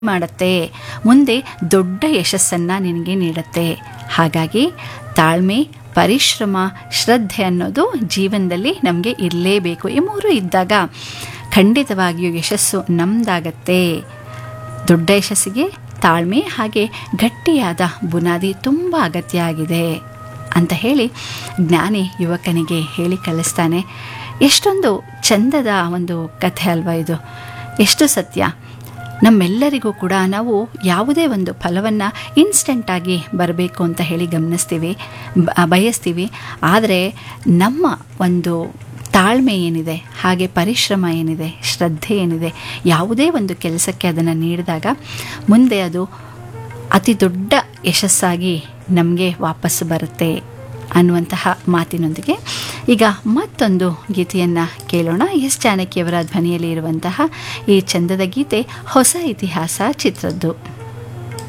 ಮಾಡುತ್ತೆ ಮುಂದೆ ದೊಡ್ಡ ಯಶಸ್ಸನ್ನು ನಿನಗೆ ನೀಡುತ್ತೆ ಹಾಗಾಗಿ ತಾಳ್ಮೆ ಪರಿಶ್ರಮ ಶ್ರದ್ಧೆ ಅನ್ನೋದು ಜೀವನದಲ್ಲಿ ನಮಗೆ ಇರಲೇಬೇಕು ಈ ಮೂರು ಇದ್ದಾಗ ಖಂಡಿತವಾಗಿಯೂ ಯಶಸ್ಸು ನಮ್ದಾಗತ್ತೆ ದೊಡ್ಡ ಯಶಸ್ಸಿಗೆ ತಾಳ್ಮೆ ಹಾಗೆ ಗಟ್ಟಿಯಾದ ಬುನಾದಿ ತುಂಬ ಅಗತ್ಯ ಆಗಿದೆ ಅಂತ ಹೇಳಿ ಜ್ಞಾನಿ ಯುವಕನಿಗೆ ಹೇಳಿ ಕಳಿಸ್ತಾನೆ ಎಷ್ಟೊಂದು ಚಂದದ ಒಂದು ಕಥೆ ಅಲ್ವಾ ಇದು ಎಷ್ಟು ಸತ್ಯ ನಮ್ಮೆಲ್ಲರಿಗೂ ಕೂಡ ನಾವು ಯಾವುದೇ ಒಂದು ಫಲವನ್ನು ಇನ್ಸ್ಟೆಂಟಾಗಿ ಬರಬೇಕು ಅಂತ ಹೇಳಿ ಗಮನಿಸ್ತೀವಿ ಬ- ಬಯಸ್ತೀವಿ ಆದರೆ ನಮ್ಮ ಒಂದು ತಾಳ್ಮೆ ಏನಿದೆ ಹಾಗೆ ಪರಿಶ್ರಮ ಏನಿದೆ ಶ್ರದ್ಧೆ ಏನಿದೆ ಯಾವುದೇ ಒಂದು ಕೆಲಸಕ್ಕೆ ಅದನ್ನು ನೀಡಿದಾಗ ಮುಂದೆ ಅದು ಅತಿ ದೊಡ್ಡ ಯಶಸ್ಸಾಗಿ ನಮಗೆ ವಾಪಸ್ಸು ಬರುತ್ತೆ ಅನ್ನುವಂತಹ ಮಾತಿನೊಂದಿಗೆ ಈಗ ಮತ್ತೊಂದು ಗೀತೆಯನ್ನು ಕೇಳೋಣ ಎಸ್ ಜಾನಕಿಯವರ ಧ್ವನಿಯಲ್ಲಿ ಇರುವಂತಹ ಈ ಚಂದದ ಗೀತೆ ಹೊಸ ಇತಿಹಾಸ ಚಿತ್ರದ್ದು